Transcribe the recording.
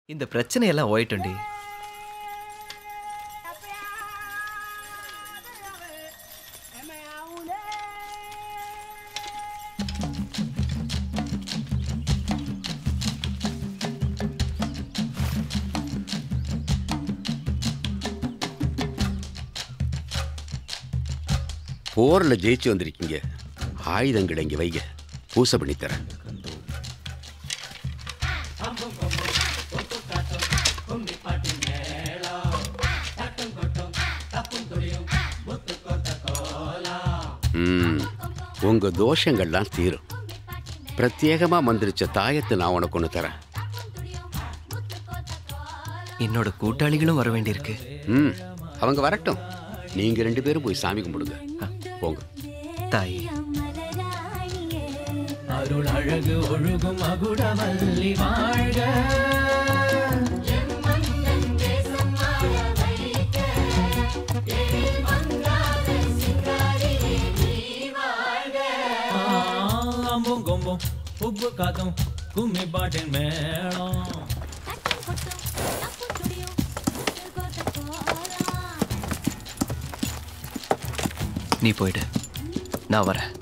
இந்த பிரச்சனையெல்லாம் ஓயிட்டுண்டி போரில் ஜெயிச்சு வந்திருக்கீங்க ஆயுதங்களை இங்கே வைங்க பூசை பண்ணித்தரேன் ம் உங்கள் தோஷங்கள்லாம் தீரும் பிரத்யேகமாக மந்திரிச்ச தாயத்தை நான் உனக்கு ஒன்று தரேன் என்னோட கூட்டாளிகளும் வர வேண்டியிருக்கு ம் அவங்க வரட்டும் நீங்கள் ரெண்டு பேரும் போய் சாமி கும்பிடுங்க போங்க தாயே அருள் அழகு ஒழுகும் அகுடவல்லி வாழ்க ஆ, அம்பும் கொம்பும் உப்பு காத்தும் கும்மி பாட்டின் மேளம் நீ போயிடு நான் வரேன்